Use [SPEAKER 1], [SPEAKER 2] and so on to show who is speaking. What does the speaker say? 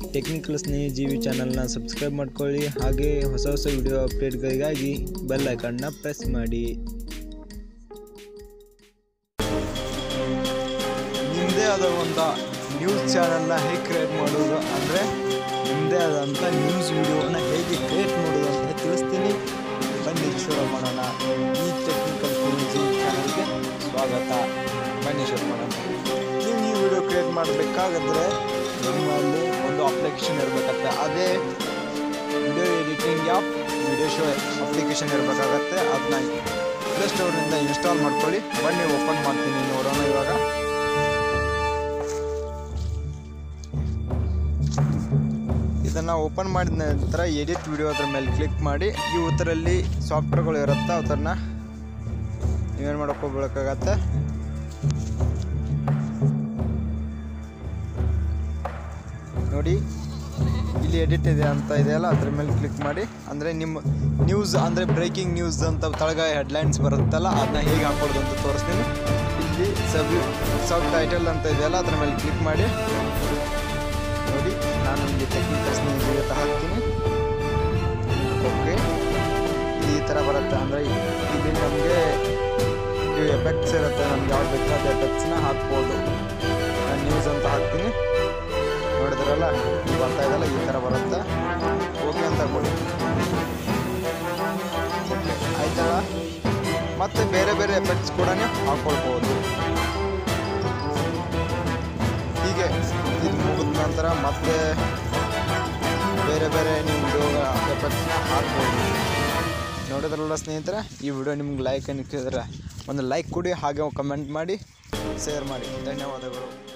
[SPEAKER 1] technical ಸ್ನೇಹಿಜೀವಿ ಚಾನಲ್ನ subscribe ಮಾಡ್ಕೊಳ್ಳಿ ಹಾಗೆ ಹೊಸ ಹೊಸ ವಿಡಿಯೋ ಅಪ್ಡೇಟ್ಗಳಿಗಾಗಿ ಬೆಲ್ ಐಕನ್ನ ಪ್ರೆಸ್ ಮಾಡಿ ನಿಮ್ಮದೇ ಆದ ಒಂದು ನ್ಯೂಸ್ ಚಾನಲ್ನ ಹೇಗೆ ಕ್ರಿಯೇಟ್ ಮಾಡೋದು ಅಂದರೆ ನಿಮ್ಮದೇ ಆದಂಥ ನ್ಯೂಸ್ ವಿಡಿಯೋನ ಹೇಗೆ ಕ್ರಿಯೇಟ್ ಮಾಡೋದು ಅಂತ ತಿಳಿಸ್ತೀನಿ ಬನ್ನಿ ಶುರು ಮಾಡೋಣ ಈ ಟೆಕ್ನಿಕಲ್ ಸ್ನೇಹಿಜೀವಿ ಚಾನಲ್ಗೆ ಸ್ವಾಗತ ಬನ್ನಿ ಶುರು ಮಾಡೋಣ ನೀವು ಈ ವಿಡಿಯೋ ಕ್ರಿಯೇಟ್ ಮಾಡಬೇಕಾದ್ರೆ ನಿಮ್ಮಲ್ಲಿ ಒಂದು ಅಪ್ಲಿಕೇಶನ್ ಇರಬೇಕಾಗತ್ತೆ ಅದೇ video editing app video show application ಇರಬೇಕಾಗತ್ತೆ ಅದನ್ನ ಪ್ಲೇಸ್ಟೋರಿಂದ ಇನ್ಸ್ಟಾಲ್ ಮಾಡ್ಕೊಳ್ಳಿ ಬನ್ನಿ ಓಪನ್ ಮಾಡ್ತೀನಿ ನೋಡೋಣ ಇವಾಗ ಇದನ್ನು ಓಪನ್ ಮಾಡಿದ ನಂತರ ಎಡಿಟ್ ವಿಡಿಯೋ ಅದ್ರ ಮೇಲೆ ಕ್ಲಿಕ್ ಮಾಡಿ ಈ ಉತ್ತರಲ್ಲಿ ಸಾಫ್ಟ್ವೇರ್ಗಳು ಇರುತ್ತೆ ಅದನ್ನು ನೀವೇನು ಮಾಡಕ್ಕೆ ಹೋಗ್ಬೇಕಾಗತ್ತೆ ನೋಡಿ ಇಲ್ಲಿ ಎಡಿಟ್ ಇದೆ ಅಂತ ಇದೆಯಲ್ಲ ಅದ್ರ ಮೇಲೆ ಕ್ಲಿಕ್ ಮಾಡಿ ಅಂದರೆ ನಿಮ್ಮ ನ್ಯೂಸ್ ಅಂದರೆ ಬ್ರೇಕಿಂಗ್ ನ್ಯೂಸ್ ಅಂತ ತಳಗ ಹೆಡ್ಲೈನ್ಸ್ ಬರುತ್ತಲ್ಲ ಅದನ್ನ ಹೇಗೆ ಹಾಕೊಳ್ಳೋದು ಅಂತ ತೋರಿಸ್ತೀನಿ ಇಲ್ಲಿ ಸಬ್ ಸಬ್ ಟೈಟಲ್ ಅಂತ ಇದೆಯಲ್ಲ ಅದ್ರ ಮೇಲೆ ಕ್ಲಿಕ್ ಮಾಡಿ ನೋಡಿ ನಾನು ಇಲ್ಲಿ ಟೆಕ್ನಿಕಲ್ ಸ್ನೇಹಿತರೆ ಅಂತ ಹಾಕ್ತೀನಿ ಓಕೆ ಈ ಥರ ಬರುತ್ತೆ ಅಂದರೆ ಇಲ್ಲಿ ನಮಗೆ ಇವು ಎಫೆಕ್ಟ್ಸ್ ಇರುತ್ತೆ ನಮ್ಗೆ ಯಾವ್ದು ಬೇಕೋ ಅದು ಎಫೆಕ್ಟ್ಸ್ನ ಹಾಕ್ಬೋದು ನಾನು ನ್ಯೂಸ್ ಅಂತ ಹಾಕ್ತೀನಿ ನೋಡಿದ್ರಲ್ಲ ಇಲ್ಲಿ ಬರ್ತಾ ಇದೆಲ್ಲ ಈ ಥರ ಬರುತ್ತೆ ಓಕೆ ಅಂತ ಕೊಡಿ ಆಯ್ತಲ್ಲ ಮತ್ತೆ ಬೇರೆ ಬೇರೆ ಎಫೆಕ್ಟ್ಸ್ ಕೂಡ ಹಾಕ್ಕೊಳ್ಬೋದು ಹೀಗೆ ಇದು ಮುಗಿದ ನಂತರ ಮತ್ತೆ ಬೇರೆ ಬೇರೆ ನೀವು ವಿಡಿಯೋ ಎಫೆಕ್ಟ್ಸ್ನ ಹಾಕ್ಬೋದು ನೋಡಿದ್ರಲ್ಲ ಸ್ನೇಹಿತರೆ ಈ ವಿಡಿಯೋ ನಿಮ್ಗೆ ಲೈಕ್ ಅನಿಸಿದ್ರೆ ಒಂದು ಲೈಕ್ ಕೊಡಿ ಹಾಗೆ ಕಮೆಂಟ್ ಮಾಡಿ ಶೇರ್ ಮಾಡಿ ಧನ್ಯವಾದಗಳು